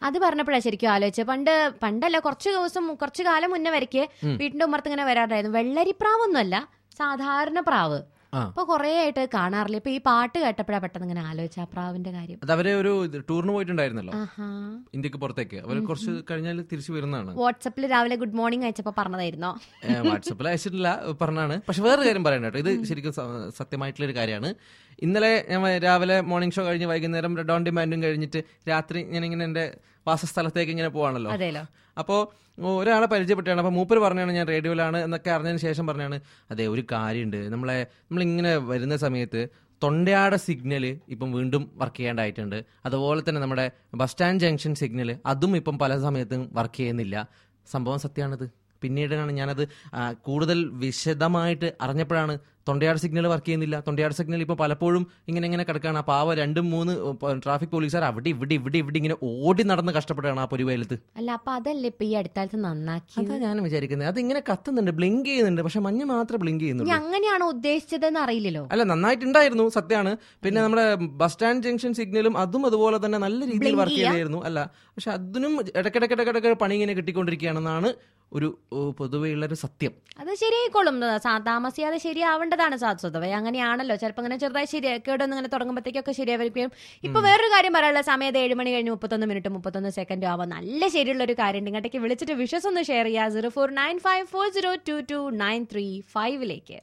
അത് പറഞ്ഞപ്പോഴാണ് ശരിക്കും ആലോചിച്ചത് പണ്ട് പണ്ടല്ല കുറച്ച് ദിവസം കുറച്ച് കാലം മുന്നേ വരയ്ക്ക് വീട്ടിന്റെ ഉമ്മർത്ത് ഇങ്ങനെ വരാറുണ്ടായിരുന്നു വെള്ളരിപ്രാവൊന്നുമല്ല സാധാരണ പ്രാവ് ആ. അപ്പൊ കൊറേ ആയിട്ട് കാണാറില്ല ഇപ്പൊ ഈ പാട്ട് കേട്ടപ്പോഴാ പെട്ടെന്ന് ഇങ്ങനെ ആലോചിച്ച ആ പ്രാവിന്റെ കാര്യം അത് അവരെ ഒരു ഇത് ടൂറിന് പോയിട്ടുണ്ടായിരുന്നല്ലോ ആഹാ ഇന്ത്യക്ക് പുറത്തേക്ക് അവർ കുറച്ച് കഴിഞ്ഞാൽ തിരിച്ചു വരുന്നതാണ് വാട്സപ്പിൽ രാവിലെ ഗുഡ് മോർണിംഗ് അയച്ചപ്പോ പറഞ്ഞതായിരുന്നോ വാട്സപ്പിൽ അയച്ചിട്ടില്ല പറഞ്ഞാണ് പക്ഷെ വേറെ കാര്യം പറയണ്ട കേട്ടോ ഇത് ശരിക്കും സ- സത്യമായിട്ടുള്ള ഒരു കാര്യമാണ് ഇന്നലെ ഞാൻ വ- രാവിലെ മോർണിംഗ് ഷോ കഴിഞ്ഞ് വൈകുന്നേരം റെഡ് ഓൺ ഡിമാൻഡും കഴിഞ്ഞിട്ട് രാത്രി ഞാനിങ്ങനെ എന്റെ വാസസ്ഥലത്തേക്ക് ഇങ്ങനെ പോവാണല്ലോ അതേലോ അപ്പോൾ ഒരാളെ പരിചയപ്പെട്ടാണ് അപ്പോൾ മൂപ്പര് പറഞ്ഞാണ് ഞാൻ റേഡിയോയിലാണ് എന്നൊക്കെ അറിഞ്ഞതിന് ശേഷം പറഞ്ഞാണ് അതെ ഒരു കാര്യമുണ്ട് നമ്മളെ നമ്മളിങ്ങനെ വരുന്ന സമയത്ത് തൊണ്ടയാട സിഗ്നൽ ഇപ്പം വീണ്ടും വർക്ക് ചെയ്യേണ്ടതായിട്ടുണ്ട് അതുപോലെ തന്നെ നമ്മുടെ ബസ് സ്റ്റാൻഡ് ജംഗ്ഷൻ സിഗ്നൽ അതും ഇപ്പം പല സമയത്തും വർക്ക് ചെയ്യുന്നില്ല സംഭവം സത്യമാണിത് പിന്നീടാണ് ഞാനത് ആ, കൂടുതൽ വിശദമായിട്ട് അറിഞ്ഞപ്പോഴാണ് തൊണ്ടയാട് സിഗ്നൽ വർക്ക് ചെയ്യുന്നില്ല തൊണ്ടയാട് സിഗ്നൽ ഇപ്പോൾ പലപ്പോഴും ഇങ്ങനെ ഇങ്ങനെ കിടക്കുകയാണ് ആ പാവ രണ്ടും മൂന്ന് ട്രാഫിക് പോലീസുകാർ അവിടെ ഇവിടെ ഇവിടെ ഇവിടെ ഇങ്ങനെ ഓടി നടന്ന് കഷ്ടപ്പെടുകയാണ് ആ പൊരുവേലത്ത് അല്ല അപ്പൊ അതല്ലേ ഇപ്പൊ ഈ അടുത്താലത്ത് നന്നാക്കി അതാ ഞാനും വിചാരിക്കുന്നത് അത് ഇങ്ങനെ കത്തുന്നുണ്ട് ബ്ലിങ്ക് ചെയ്യുന്നുണ്ട് പക്ഷെ മഞ്ഞ മാത്രമേ ബ്ലിങ്ക് ഇനി ചെയ്യുന്നുള്ളൂ അങ്ങനെയാണോ ഉദ്ദേശിച്ചതെന്ന് അറിയില്ലല്ലോ അല്ല നന്നായിട്ടുണ്ടായിരുന്നു സത്യമാണ് പിന്നെ നമ്മുടെ ബസ് സ്റ്റാൻഡ് ജംഗ്ഷൻ സിഗ്നലും അതും അതുപോലെ തന്നെ നല്ല രീതിയിൽ Blink വർക്ക് ചെയ്യാ? ചെയ്തായിരുന്നു അല്ല പക്ഷെ അതിനും ഇടയ്ക്കിടയ്ക്കിടയ്ക്കിടയ്ക്ക് പണി ഇങ്ങനെ കിട്ടിക്കൊണ്ടിരിക്കുകയാണെന്നാണ് ഒരു ഓ, പൊതുവെയുള്ള ഒരു സത്യം അത് ശരിയായിക്കോളും സാ- താമസിയാതെ ശരിയാവേണ്ടതാണ് സാ- സ്വതവേ അങ്ങനെയാണല്ലോ ചിലപ്പോൾ അങ്ങനെ ചെറുതായി ശരി കേടൊന്നും ഇങ്ങനെ തുടങ്ങുമ്പോഴത്തേക്കൊക്കെ ശരിയായിരിക്കും ഇപ്പൊ വേറൊരു കാര്യം പറയാനുള്ള സമയത്ത് ഏഴ് മണി കഴിഞ്ഞ് മുപ്പത്തൊന്ന് മിനിറ്റ് മുപ്പത്തൊന്ന് സെക്കൻഡ് ആവാം നല്ല ശരിയുള്ള ഒരു കാര്യം ഉണ്ട് ഇങ്ങോട്ടേക്ക് വിളിച്ചിട്ട് വിഷസ് ഒന്ന് ഷെയർ ചെയ്യുക zero four nine five four zero two two nine three ഫൈവിലേക്ക്